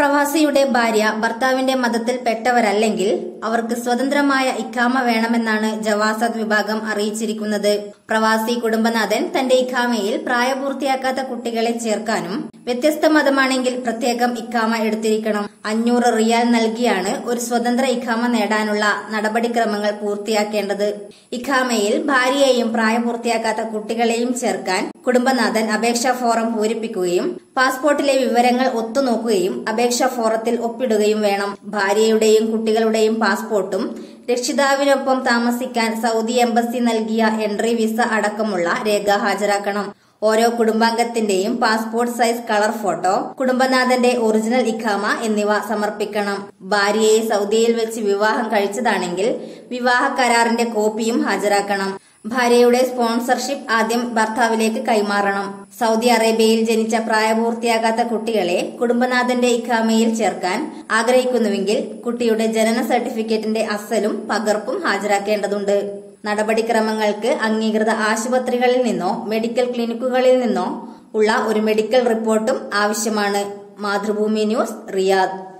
പ്രവാസിയുടെ ഭാര്യ ഭർത്താവിന്റെ മതത്തിൽ പെട്ടവരല്ലെങ്കിൽ അവർക്ക് സ്വതന്ത്രമായ ഇഖാമ വേണമെന്നാണ് ജവാസത് വിഭാഗം അറിയിച്ചിരിക്കുന്നത് പ്രവാസി കുടുംബനാഥൻ തന്റെ ഇഖാമയിൽ പ്രായപൂർത്തിയാക്കാത്ത കുട്ടികളെ ചേർക്കാനും വ്യത്യസ്ത മതമാണെങ്കിൽ പ്രത്യേകം ഇഖാമ എടുത്തിരിക്കണം അഞ്ഞൂറ് റിയാൽ നൽകിയാണ് ഒരു സ്വതന്ത്ര ഇഖാമ നേടാനുള്ള നടപടിക്രമങ്ങൾ പൂർത്തിയാക്കേണ്ടത് ഇഖാമയിൽ ഭാര്യയെയും പ്രായപൂർത്തിയാക്കാത്ത കുട്ടികളെയും ചേർക്കാൻ കുടുംബനാഥൻ അപേക്ഷാ ഫോറം പൂരിപ്പിക്കുകയും പാസ്പോർട്ടിലെ വിവരങ്ങൾ ഒത്തുനോക്കുകയും അപേക്ഷാ ഫോറത്തിൽ ഒപ്പിടുകയും വേണം ഭാര്യയുടെയും കുട്ടികളുടെയും പാസ്പോർട്ടും രക്ഷിതാവിനൊപ്പം താമസിക്കാൻ സൗദി എംബസി നൽകിയ എൻട്രി വിസ അടക്കമുള്ള രേഖ ഹാജരാക്കണം ഓരോ കുടുംബാംഗത്തിന്റെയും പാസ്പോർട്ട് സൈസ് കളർ ഫോട്ടോ കുടുംബനാഥന്റെ ഒറിജിനൽ ഇഖാമ എന്നിവ സമർപ്പിക്കണം ഭാര്യയെ സൗദിയിൽ വെച്ച് വിവാഹം കഴിച്ചതാണെങ്കിൽ വിവാഹ കരാറിന്റെ കോപ്പിയും ഹാജരാക്കണം ഭാര്യയുടെ സ്പോൺസർഷിപ്പ് ആദ്യം ഭർത്താവിലേക്ക് കൈമാറണം സൗദി അറേബ്യയിൽ ജനിച്ച പ്രായപൂർത്തിയാകാത്ത കുട്ടികളെ കുടുംബനാഥന്റെ ഇഖാമയിൽ ചേർക്കാൻ ആഗ്രഹിക്കുന്നുവെങ്കിൽ കുട്ടിയുടെ ജനന സർട്ടിഫിക്കറ്റിന്റെ അസലും പകർപ്പും ഹാജരാക്കേണ്ടതുണ്ട് നടപടിക്രമങ്ങൾക്ക് അംഗീകൃത ആശുപത്രികളിൽ നിന്നോ മെഡിക്കൽ ക്ലിനിക്കുകളിൽ നിന്നോ ഉള്ള ഒരു മെഡിക്കൽ റിപ്പോർട്ടും ആവശ്യമാണ് മാതൃഭൂമി ന്യൂസ് റിയാദ്